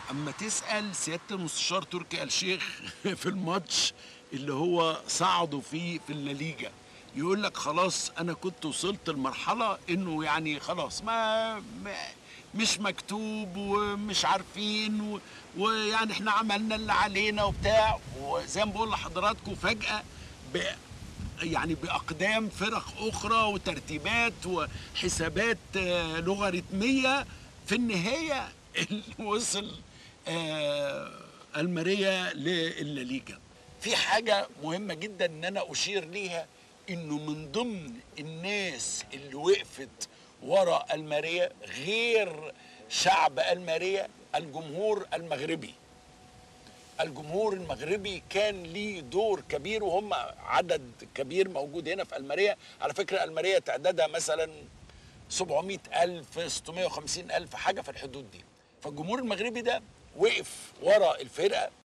اما تسال سياده المستشار تركي آل الشيخ في الماتش اللي هو صعدوا فيه في الليجا يقول لك خلاص انا كنت وصلت لمرحله انه يعني خلاص ما, ما مش مكتوب ومش عارفين و- ويعني احنا عملنا اللي علينا وبتاع وزي ما بقول لحضراتكم فجاه ب يعني باقدام فرق اخرى وترتيبات وحسابات آه، لوغاريتميه في النهايه اللي وصل آه، الماريا للليجا في حاجه مهمه جدا ان انا اشير ليها انه من ضمن الناس اللي وقفت ورا الماريا غير شعب الماريا الجمهور المغربي الجمهور المغربي كان ليه دور كبير وهم عدد كبير موجود هنا في الماريا على فكرة الماريا تعدادها مثلا 700 ألف 650 ألف حاجة في الحدود دي فالجمهور المغربي ده وقف ورا الفرقة